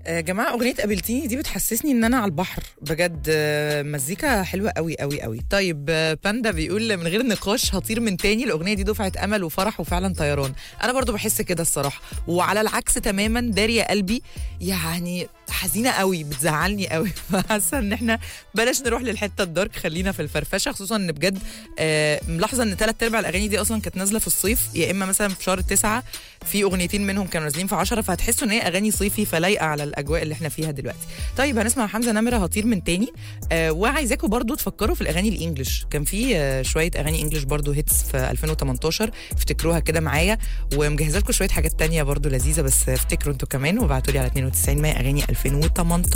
يا جماعه اغنيه قابلتيني دي بتحسسني ان انا على البحر بجد آه، مزيكا حلوه قوي قوي قوي طيب آه، باندا بيقول من غير نقاش هطير من تاني الاغنيه دي دفعه امل وفرح وفعلا طيران انا برضو بحس كده الصراحه وعلى العكس تماما داريا قلبي يعني حزينه قوي بتزعلني قوي فحاسه ان احنا بلاش نروح للحته الدارك خلينا في الفرفشه خصوصا ان بجد آه، ملاحظه ان ثلاث ارباع الاغاني دي اصلا كانت نازله في الصيف يا اما مثلا في شهر تسعة في اغنيتين منهم كانوا نازلين في عشرة فهتحسوا ان هي اغاني صيفي فلايقه على الاجواء اللي احنا فيها دلوقتي طيب هنسمع حمزه نمره هطير من تاني آه وعايزاكم برضو تفكروا في الاغاني الانجليش كان في آه شويه اغاني انجليش برضو هيتس في 2018 افتكروها كده معايا ومجهزه لكم شويه حاجات تانية برضو لذيذه بس افتكروا انتوا كمان وابعتوا لي على 92 100 اغاني 2018